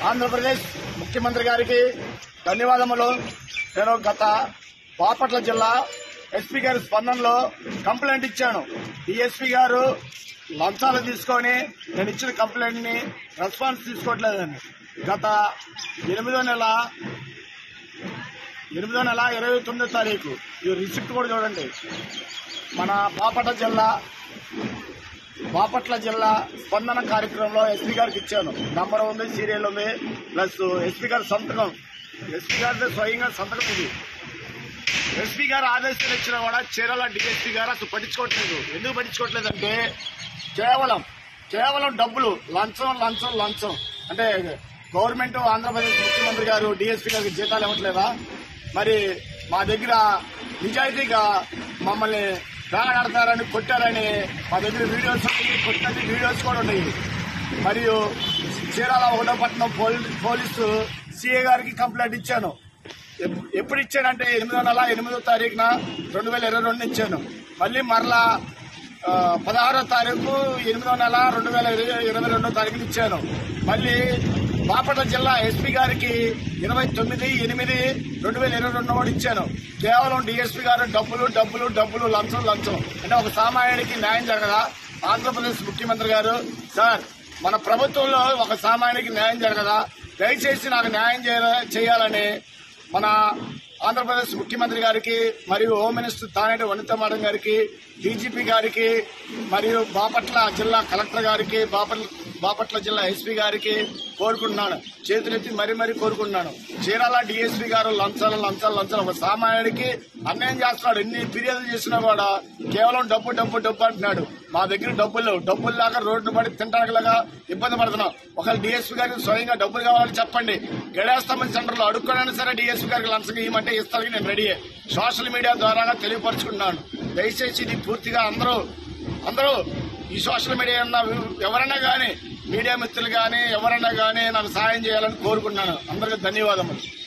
ఆంధ్రప్రదేశ్ ముఖ్యమంత్రి గారికి ధన్యవాదములు నేను గత బాపట్ల జిల్లా ఎస్పీ గారి స్పందనలో కంప్లైంట్ ఇచ్చాను డిఎస్పీ గారు లంచాలు తీసుకొని నేను ఇచ్చిన కంప్లైంట్ ని రెస్పాన్స్ తీసుకోవట్లేదని గత ఎనిమిదో నెల ఎనిమిదో నెల ఇరవై తొమ్మిదో తారీఖు ఈ రిసిప్ట్ కూడా చూడండి మన బాపట్ల జిల్లా బాపట్ల జిల్లా స్పందన కార్యక్రమంలో ఎస్పీ గారికి ఇచ్చాను నంబర్ ఉంది సీరియల్ ఉంది ప్లస్ ఎస్పీ గారి సంతకం ఎస్పీ గారి స్వయంగా సంతకం ఇది ఎస్పీ గారు ఆదేశాలు ఇచ్చినా కూడా చీరాల డిఎస్పీ గారు అసలు పట్టించుకోవట్లేదు ఎందుకు పట్టించుకోవట్లేదంటే కేవలం కేవలం డబ్బులు లంచం లంచం లంచం అంటే గవర్నమెంట్ ఆంధ్రప్రదేశ్ ముఖ్యమంత్రి గారు డిఎస్పీ గారికి జీతాలు ఇవ్వట్లేదా మరి మా దగ్గర నిజాయితీగా మమ్మల్ని వేలాడతారని కొట్టారని మా దగ్గర వీడియోస్ ఉన్నాయి కొట్టినట్టు వీడియోస్ కూడా ఉన్నాయి మరియు చీరాల ఒకటోపట్నం పోలీ- పోలీసు సిఏ గారికి కంప్లైంట్ ఇచ్చాను ఎప్- ఎప్పుడు ఇచ్చానంటే ఎనిమిదో నెల ఎనిమిదో తారీఖున రెండు వేల ఇరవై రెండు ఇచ్చాను మళ్ళీ మరలా ఆ, పదహారో తారీఖు ఎనిమిదో నెల రెండు వేల ఇరవై ఇరవై రెండో తారీఖున ఇచ్చాను మళ్ళీ బాపట్ల జిల్లా ఎస్పీ గారికి ఇరవై తొమ్మిది ఎనిమిది రెండు వేల ఇరవై రెండు కూడా ఇచ్చాను కేవలం డిఎస్పీ గారు డబ్బులు డబ్బులు డబ్బులు లంచం లంచం అంటే ఒక సామాన్యుడికి న్యాయం జరగదా ఆంధ్రప్రదేశ్ ముఖ్యమంత్రి గారు సార్ మన ప్రభుత్వంలో ఒక సామాన్యుడికి న్యాయం జరగదా దయచేసి నాకు న్యాయం చేయ- చేయాలని మన ఆంధ్రప్రదేశ్ ముఖ్యమంత్రి గారికి మరియు home minister Taneti Vanitha madam గారికి డీజీపీ గారికి మరియు బాపట్ల జిల్లా కలెక్టర్ గారికి బాపట్ల బాపట్ల జిల్లా ఎస్పీ గారికి కోరుకుంటున్నాను చేతులెత్తి మరీ మరీ కోరుకుంటున్నాను చీరాల డిఎస్పీ గారు లంచాలు లంచాలు లంచాలు ఒక సామాన్యుడికి అన్యాయం చేస్తున్నాడు ఎన్ని ఫిర్యాదులు చేసినా కూడా కేవలం డబ్బు డబ్బు డబ్బు అంటున్నాడు మా దగ్గర డబ్బులు లేవు డబ్బులు లేక రోడ్డు పడి తింటాకలాగా ఇబ్బంది పడుతున్నాం ఒకవేళ డిఎస్పీ గారికి స్వయంగా డబ్బులు కావాలని చెప్పండి గడాస్తమన్ సెంటర్ లో అడుక్కోవడానికి సరే డిఎస్పీ గారికి లంచం ఇవ్వమంటే ఇస్తానికి నేను రెడీ సోషల్ మీడియా ద్వారా తెలియపరుచుకుంటున్నాను దయచేసి ఇది పూర్తిగా అందరూ అందరూ ఈ సోషల్ మీడియా ఉన్న ఎవరైనా కానీ మీడియా మిత్రులు కానీ ఎవరైనా కానీ నాకు సహాయం చేయాలని కోరుకుంటున్నాను అందరికీ ధన్యవాదములు